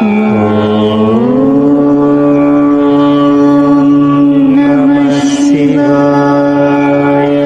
నమః శివాయ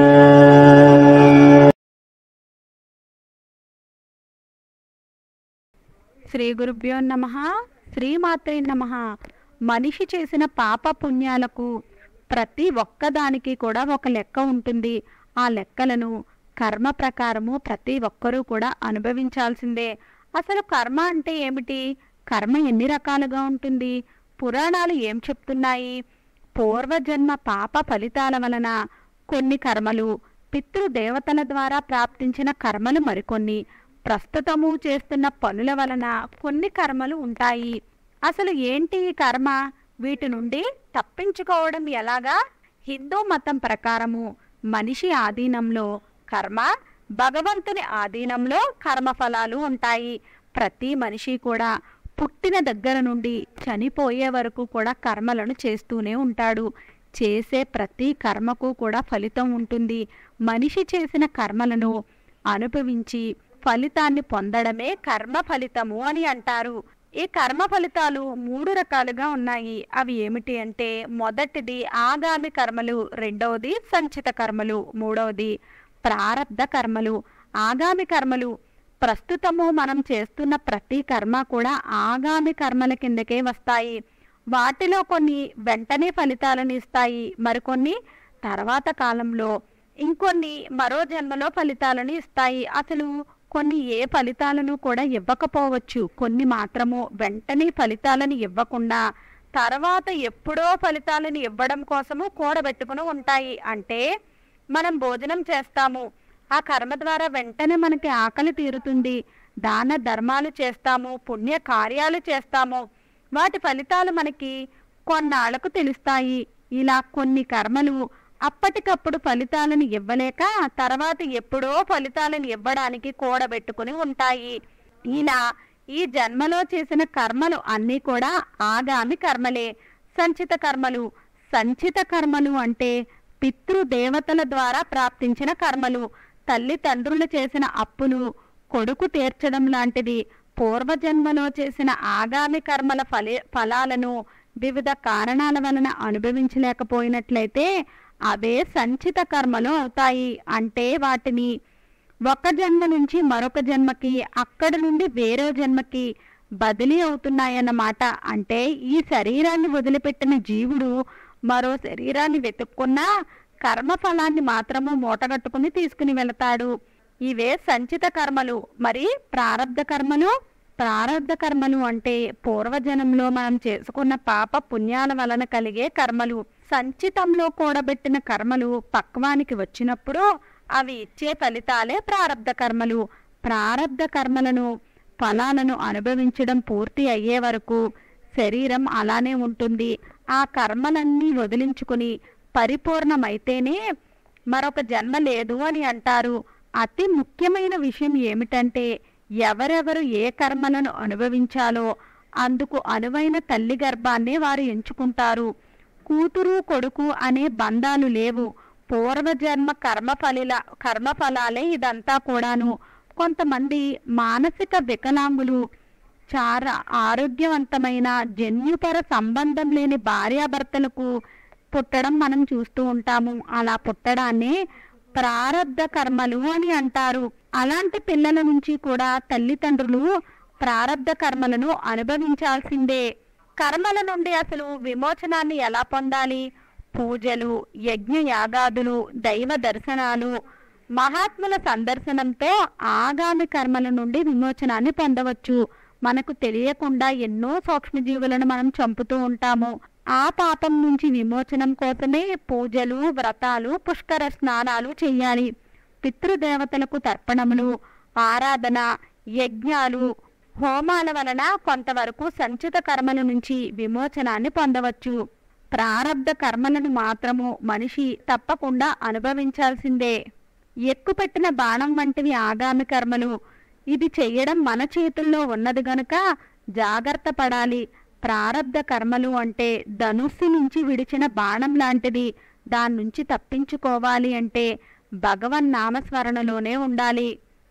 శ్రీ గురుభ్యో నమ శ్రీమాత్రే నమ మనిషి చేసిన పాప పుణ్యాలకు ప్రతి ఒక్కదానికి కూడా ఒక లెక్క ఉంటుంది ఆ లెక్కలను కర్మ ప్రకారము ప్రతి ఒక్కరూ కూడా అనుభవించాల్సిందే అసలు కర్మ అంటే ఏమిటి కర్మ ఎన్ని రకాలుగా ఉంటుంది పురాణాలు ఏం చెప్తున్నాయి పూర్వజన్మ పాప ఫలితాల వలన కొన్ని కర్మలు పితృదేవతల ద్వారా ప్రాప్తించిన కర్మలు మరికొన్ని ప్రస్తుతము చేస్తున్న పనుల వలన కొన్ని కర్మలు ఉంటాయి అసలు ఏంటి ఈ కర్మ వీటి నుండి తప్పించుకోవడం ఎలాగా హిందూ మతం ప్రకారము మనిషి ఆధీనంలో కర్మ భగవంతుని ఆధీనంలో కర్మఫలాలు ఉంటాయి ప్రతి మనిషి కూడా పుట్టిన దగ్గర నుండి చనిపోయే వరకు కూడా కర్మలను చేస్తూనే ఉంటాడు చేసే ప్రతి కర్మకు కూడా ఫలితం ఉంటుంది మనిషి చేసిన కర్మలను అనుభవించి ఫలితాన్ని పొందడమే కర్మ ఫలితము అని అంటారు ఈ కర్మ ఫలితాలు మూడు రకాలుగా ఉన్నాయి అవి ఏమిటి అంటే మొదటిది ఆగామి కర్మలు రెండవది సంచిత కర్మలు మూడవది ప్రారబ్ధ కర్మలు ఆగామి కర్మలు ప్రస్తుతము మనం చేస్తున్న ప్రతి కర్మ కూడా ఆగామి కర్మల కిందకే వస్తాయి వాటిలో కొన్ని వెంటనే ఫలితాలను ఇస్తాయి మరికొన్ని తర్వాత కాలంలో ఇంకొన్ని మరో జన్మలో ఫలితాలను ఇస్తాయి అసలు కొన్ని ఏ ఫలితాలను కూడా ఇవ్వకపోవచ్చు కొన్ని మాత్రము వెంటనే ఫలితాలను ఇవ్వకుండా తర్వాత ఎప్పుడో ఫలితాలను ఇవ్వడం కోసము కూడబెట్టుకుని ఉంటాయి అంటే మనం భోజనం చేస్తాము ఆ కర్మ ద్వారా వెంటనే మనకి ఆకలి తీరుతుంది దాన ధర్మాలు చేస్తాము పుణ్య కార్యాలు చేస్తాము వాటి ఫలితాలు మనకి కొన్నాళ్లకు తెలుస్తాయి ఇలా కొన్ని కర్మలు అప్పటికప్పుడు ఫలితాలను ఇవ్వలేక తర్వాత ఎప్పుడో ఫలితాలను ఇవ్వడానికి కూడబెట్టుకుని ఉంటాయి ఇలా ఈ జన్మలో చేసిన కర్మలు అన్నీ కూడా ఆగామి కర్మలే సంచిత కర్మలు సంచిత కర్మలు అంటే పితృదేవతల ద్వారా ప్రాప్తించిన కర్మలు తల్లిదండ్రులు చేసిన అప్పులు కొడుకు తీర్చడం లాంటిది పూర్వజన్మలో చేసిన ఆగామి కర్మల ఫలి ఫలాలను వివిధ కారణాల వలన అనుభవించలేకపోయినట్లయితే అవే సంచిత కర్మలు అవుతాయి అంటే వాటిని ఒక జన్మ నుంచి మరొక జన్మకి అక్కడి నుండి వేరే జన్మకి బదిలీ అవుతున్నాయన్నమాట అంటే ఈ శరీరాన్ని వదిలిపెట్టిన జీవుడు మరో శరీరాన్ని వెతుక్కున్నా కర్మ ఫలాన్ని మాత్రము మూటగట్టుకుని తీసుకుని వెళతాడు ఇవే సంచిత కర్మలు మరి ప్రారబ్ధ కర్మలు ప్రారబ్ధ కర్మలు అంటే పూర్వజన్మలో మనం చేసుకున్న పాప పుణ్యాల వలన కలిగే కర్మలు సంచితంలో కూడబెట్టిన కర్మలు పక్వానికి వచ్చినప్పుడు అవి ఇచ్చే ఫలితాలే ప్రారబ్ధ కర్మలు ప్రారబ్ధ కర్మలను ఫలాలను అనుభవించడం పూర్తి అయ్యే వరకు శరీరం అలానే ఉంటుంది ఆ కర్మలన్నీ వదిలించుకుని పరిపూర్ణమైతేనే మరొక జన్మ లేదు అని అంటారు అతి ముఖ్యమైన విషయం ఏమిటంటే ఎవరెవరు ఏ కర్మలను అనుభవించాలో అందుకు అనువైన తల్లి గర్భాన్నే వారు ఎంచుకుంటారు కూతురు కొడుకు అనే బంధాలు లేవు పూర్వజన్మ కర్మఫలిల కర్మఫలాలే ఇదంతా కూడాను కొంతమంది మానసిక వికలాంగులు చాలా ఆరోగ్యవంతమైన జన్యుపర సంబంధం లేని భార్యాభర్తలకు పుట్టడం మనం చూస్తూ ఉంటాము అలా పుట్టడాన్ని ప్రారబ్ధ కర్మలు అని అంటారు అలాంటి పిల్లల నుంచి కూడా తల్లిదండ్రులు ప్రారబ్ధ కర్మలను అనుభవించాల్సిందే కర్మల నుండి అసలు విమోచనాన్ని ఎలా పొందాలి పూజలు యజ్ఞ యాగాదులు దైవ దర్శనాలు మహాత్ముల సందర్శనంతో ఆగామి కర్మల నుండి విమోచనాన్ని పొందవచ్చు మనకు తెలియకుండా ఎన్నో సూక్ష్మజీవులను మనం చంపుతూ ఉంటాము ఆ పాపం నుంచి విమోచనం కోసమే పూజలు వ్రతాలు పుష్కర స్నానాలు చేయాలి పితృదేవతలకు తర్పణములు ఆరాధన యజ్ఞాలు హోమాల వలన కొంతవరకు సంచిత కర్మల నుంచి విమోచనాన్ని పొందవచ్చు ప్రారబ్ధ కర్మలను మాత్రము మనిషి తప్పకుండా అనుభవించాల్సిందే ఎక్కుపెట్టిన బాణం వంటివి ఆగామి కర్మలు ఇది చెయ్యడం మన చేతుల్లో ఉన్నది గనుక జాగ్రత్త పడాలి ప్రారబ్ధ కర్మలు అంటే ధనుస్సు నుంచి విడిచిన బాణం లాంటిది దాని నుంచి తప్పించుకోవాలి అంటే భగవన్ నామస్మరణలోనే ఉండాలి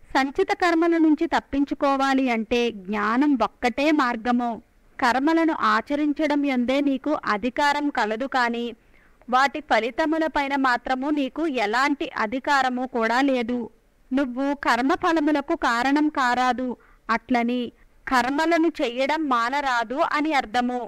సంచిత కర్మల నుంచి తప్పించుకోవాలి అంటే జ్ఞానం ఒక్కటే మార్గము కర్మలను ఆచరించడం ఎందే నీకు అధికారం కలదు కానీ వాటి ఫలితములపైన మాత్రము నీకు ఎలాంటి అధికారము కూడా లేదు నువ్వు కర్మ ఫలములకు కారణం కారాదు అట్లని కర్మలను చెయ్యడం మానరాదు అని అర్థము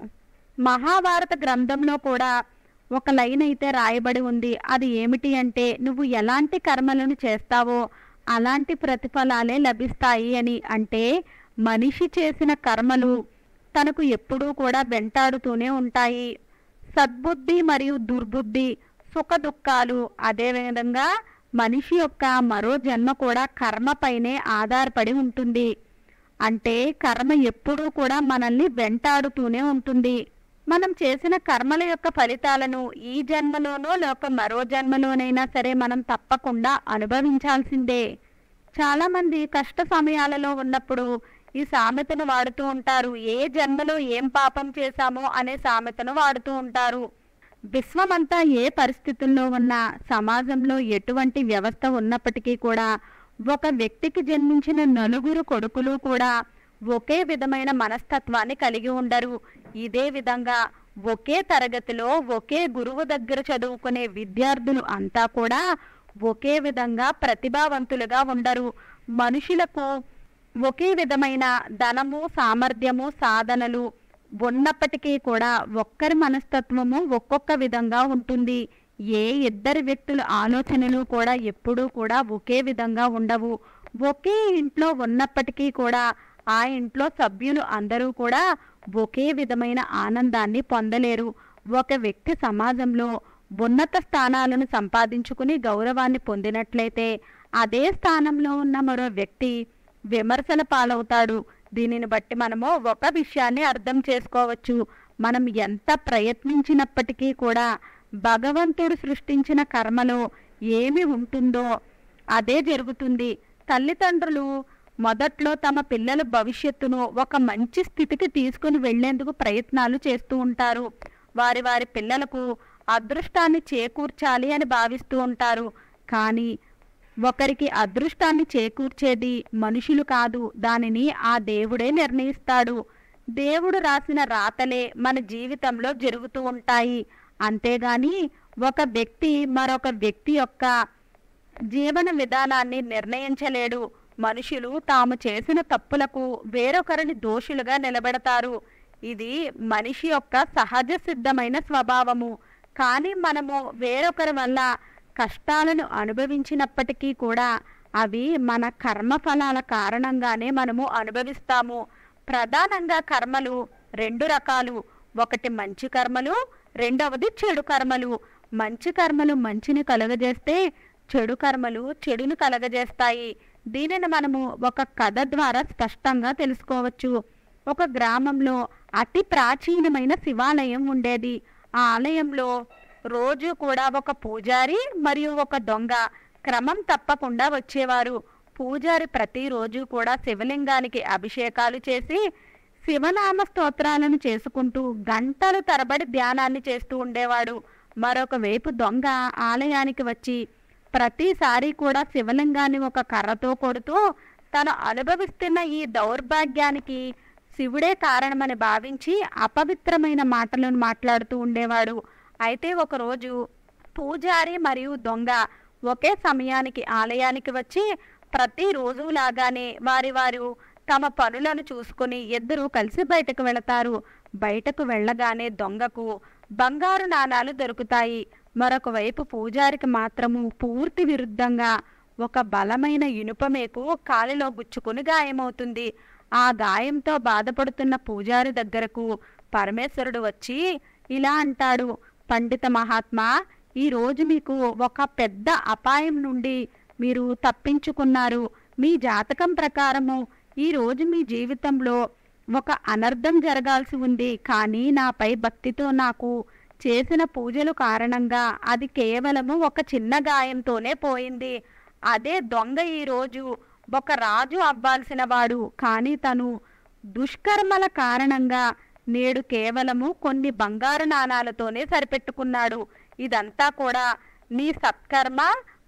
మహాభారత గ్రంథంలో కూడా ఒక లైన్ అయితే రాయబడి ఉంది అది ఏమిటి అంటే నువ్వు ఎలాంటి కర్మలను చేస్తావో అలాంటి ప్రతిఫలాలే లభిస్తాయి అని అంటే మనిషి చేసిన కర్మలు తనకు ఎప్పుడూ కూడా వెంటాడుతూనే ఉంటాయి సద్బుద్ధి మరియు దుర్బుద్ధి సుఖ దుఃఖాలు అదేవిధంగా మనిషి యొక్క మరో జన్మ కూడా కర్మపైనే ఆధారపడి ఉంటుంది అంటే కర్మ ఎప్పుడూ కూడా మనల్ని వెంటాడుతూనే ఉంటుంది మనం చేసిన కర్మల యొక్క ఫలితాలను ఈ జన్మలోనో లేక మరో జన్మలోనైనా సరే మనం తప్పకుండా అనుభవించాల్సిందే చాలా మంది కష్ట సమయాలలో ఉన్నప్పుడు ఈ సామెతను వాడుతూ ఉంటారు ఏ జన్మలో ఏం పాపం చేశామో అనే సామెతను వాడుతూ ఉంటారు విశ్వమంతా ఏ పరిస్థితుల్లో ఉన్నా సమాజంలో ఎటువంటి వ్యవస్థ ఉన్నప్పటికీ కూడా ఒక వ్యక్తికి జన్మించిన నలుగురు కొడుకులు కూడా ఒకే విధమైన మనస్తత్వాన్ని కలిగి ఉండరు ఇదే విధంగా ఒకే తరగతిలో ఒకే గురువు దగ్గర చదువుకునే విద్యార్థులు అంతా కూడా ఒకే విధంగా ప్రతిభావంతులుగా ఉండరు మనుషులకు ఒకే విధమైన ధనము సామర్థ్యము సాధనలు ఉన్నప్పటికీ కూడా ఒక్కరి మనస్తత్వము ఒక్కొక్క విధంగా ఉంటుంది ఏ ఇద్దరు వ్యక్తుల ఆలోచనలు కూడా ఎప్పుడూ కూడా ఒకే విధంగా ఉండవు ఒకే ఇంట్లో ఉన్నప్పటికీ కూడా ఆ ఇంట్లో సభ్యులు అందరూ కూడా ఒకే విధమైన ఆనందాన్ని పొందలేరు ఒక వ్యక్తి సమాజంలో ఉన్నత స్థానాలను సంపాదించుకుని గౌరవాన్ని పొందినట్లయితే అదే స్థానంలో ఉన్న మరో వ్యక్తి విమర్శల పాలవుతాడు దీనిని బట్టి మనము ఒక విషయాన్ని అర్థం చేసుకోవచ్చు మనం ఎంత ప్రయత్నించినప్పటికీ కూడా భగవంతుడు సృష్టించిన కర్మలో ఏమి ఉంటుందో అదే జరుగుతుంది తల్లిదండ్రులు మొదట్లో తమ పిల్లల భవిష్యత్తును ఒక మంచి స్థితికి తీసుకుని వెళ్లేందుకు ప్రయత్నాలు చేస్తూ ఉంటారు వారి వారి పిల్లలకు అదృష్టాన్ని చేకూర్చాలి అని భావిస్తూ ఉంటారు కానీ ఒకరికి అదృష్టాన్ని చేకూర్చేది మనుషులు కాదు దానిని ఆ దేవుడే నిర్ణయిస్తాడు దేవుడు రాసిన రాతలే మన జీవితంలో జరుగుతూ ఉంటాయి అంతేగాని ఒక వ్యక్తి మరొక వ్యక్తి యొక్క జీవన విధానాన్ని నిర్ణయించలేడు మనుషులు తాము చేసిన తప్పులకు వేరొకరిని దోషులుగా నిలబెడతారు ఇది మనిషి యొక్క సహజ సిద్ధమైన స్వభావము కానీ మనము వేరొకరి వల్ల కష్టాలను అనుభవించినప్పటికీ కూడా అవి మన కర్మఫలాల కారణంగానే మనము అనుభవిస్తాము ప్రధానంగా కర్మలు రెండు రకాలు ఒకటి మంచి కర్మలు రెండవది చెడు కర్మలు మంచి కర్మలు మంచిని కలుగజేస్తే చెడు కర్మలు చెడును కలగజేస్తాయి దీనిని మనము ఒక కథ ద్వారా స్పష్టంగా తెలుసుకోవచ్చు ఒక గ్రామంలో అతి ప్రాచీనమైన శివాలయం ఉండేది ఆ ఆలయంలో రోజు కూడా ఒక పూజారి మరియు ఒక దొంగ క్రమం తప్పకుండా వచ్చేవారు పూజారి ప్రతిరోజు కూడా శివలింగానికి అభిషేకాలు చేసి శివనామ స్తోత్రాలను చేసుకుంటూ గంటలు తరబడి ధ్యానాన్ని చేస్తూ ఉండేవాడు మరొక వైపు దొంగ ఆలయానికి వచ్చి ప్రతిసారి కూడా శివలింగాన్ని ఒక కర్రతో కొడుతూ తను అనుభవిస్తున్న ఈ దౌర్భాగ్యానికి శివుడే కారణమని భావించి అపవిత్రమైన మాటలను మాట్లాడుతూ ఉండేవాడు అయితే ఒకరోజు పూజారి మరియు దొంగ ఒకే సమయానికి ఆలయానికి వచ్చి ప్రతిరోజు లాగానే వారి వారు తమ పనులను చూసుకుని ఇద్దరూ కలిసి బయటకు వెళతారు బయటకు వెళ్ళగానే దొంగకు బంగారు నాణాలు దొరుకుతాయి మరొక వైపు పూజారికి మాత్రము పూర్తి విరుద్ధంగా ఒక బలమైన ఇనుప మేకు కాలిలో గుచ్చుకుని గాయమవుతుంది ఆ గాయంతో బాధపడుతున్న పూజారి దగ్గరకు పరమేశ్వరుడు వచ్చి ఇలా అంటాడు పండిత మహాత్మా ఈ రోజు మీకు ఒక పెద్ద అపాయం నుండి మీరు తప్పించుకున్నారు మీ జాతకం ప్రకారము ఈ రోజు మీ జీవితంలో ఒక అనర్థం జరగాల్సి ఉంది కానీ నాపై భక్తితో నాకు చేసిన పూజలు కారణంగా అది కేవలము ఒక చిన్న గాయంతోనే పోయింది అదే దొంగ ఈరోజు ఒక రాజు అవ్వాల్సిన వాడు కానీ తను దుష్కర్మల కారణంగా నేడు కేవలము కొన్ని బంగారు నాణాలతోనే సరిపెట్టుకున్నాడు ఇదంతా కూడా నీ సత్కర్మ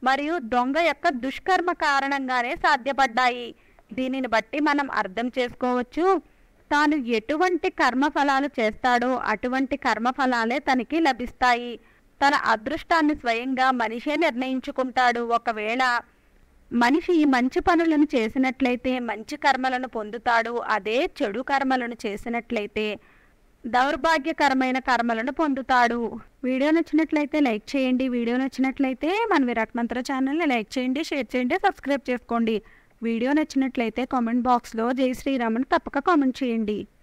మరియు దొంగ యొక్క దుష్కర్మ కారణంగానే సాధ్యపడ్డాయి దీనిని బట్టి మనం అర్థం చేసుకోవచ్చు తాను ఎటువంటి కర్మఫలాలు చేస్తాడో అటువంటి కర్మఫలాలే తనకి లభిస్తాయి తన అదృష్టాన్ని స్వయంగా మనిషే నిర్ణయించుకుంటాడు ఒకవేళ మనిషి ఈ మంచి పనులను చేసినట్లయితే మంచి కర్మలను పొందుతాడు అదే చెడు కర్మలను చేసినట్లయితే దౌర్భాగ్యకరమైన కర్మలను పొందుతాడు వీడియో నచ్చినట్లయితే లైక్ చేయండి వీడియో నచ్చినట్లయితే మన విరాట్ మంత్ర ఛానల్ని లైక్ చేయండి షేర్ చేయండి సబ్స్క్రైబ్ చేసుకోండి వీడియో నచ్చినట్లయితే కామెంట్ బాక్స్లో జై శ్రీరామన్ తప్పక కామెంట్ చేయండి